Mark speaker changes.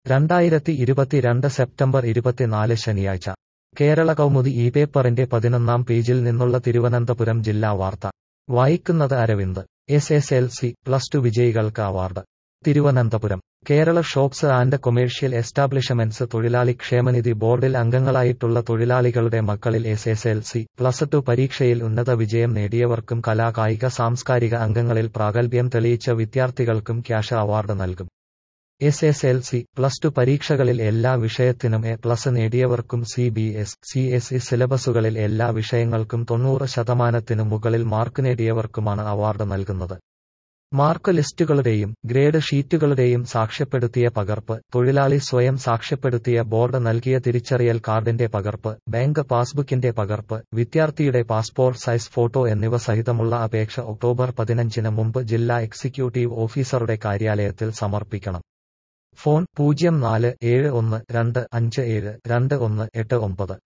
Speaker 1: രണ്ടായിരത്തി ഇരുപത്തിരണ്ട് സെപ്റ്റംബർ ഇരുപത്തിനാല് ശനിയാഴ്ച കേരള കൗമുദി ഈ പേപ്പറിന്റെ പതിനൊന്നാം പേജിൽ നിന്നുള്ള തിരുവനന്തപുരം ജില്ലാ വാർത്ത വായിക്കുന്നത് Aravind S S L C plus two വിജയികൾക്ക് award Thiruvananthapuram Kerala shops and commercial establishments തൊഴിലാളി ക്ഷേമനിധി ബോർഡിൽ അംഗങ്ങളായിട്ടുള്ള തൊഴിലാളികളുടെ മക്കളിൽ S S L C plus two പരീക്ഷയിൽ ഉന്നത വിജയം നേടിയവർക്കും കലാ കായിക സാംസ്കാരിക അംഗങ്ങളിൽ പ്രാഗൽഭ്യം തെളിയിച്ച വിദ്യാർത്ഥികൾക്കും ക്യാഷ് അവാർഡ് നൽകും S S L C plus two പരീക്ഷകളിൽ എല്ലാ വിഷയത്തിനും എ പ്ലസ് നേടിയവർക്കും C B S C S E സിലബസുകളിൽ എല്ലാ വിഷയങ്ങൾക്കും തൊണ്ണൂറ് ശതമാനത്തിനു മുകളിൽ മാർക്ക് നേടിയവർക്കുമാണ് അവാർഡ് നൽകുന്നത് മാർക്ക് ലിസ്റ്റുകളുടെയും ഗ്രേഡ് ഷീറ്റുകളുടെയും സാക്ഷ്യപ്പെടുത്തിയ പകർപ്പ് തൊഴിലാളി സ്വയം സാക്ഷ്യപ്പെടുത്തിയ ബോർഡ് നൽകിയ തിരിച്ചറിയൽ കാർഡിന്റെ പകർപ്പ് ബാങ്ക് പാസ്ബുക്കിന്റെ പകർപ്പ് വിദ്യാർത്ഥിയുടെ പാസ്പോർട്ട് സൈസ് ഫോട്ടോ എന്നിവ സഹിതമുള്ള അപേക്ഷ ഒക്ടോബർ പതിനഞ്ചിന് മുമ്പ് ജില്ലാ എക്സിക്യൂട്ടീവ് ഓഫീസറുടെ കാര്യാലയത്തിൽ സമർപ്പിക്കണം ഫോൺ പൂജ്യം നാല് ഏഴ് ഒന്ന് രണ്ട് അഞ്ച് ഏഴ് രണ്ട് ഒന്ന് എട്ട് ഒമ്പത്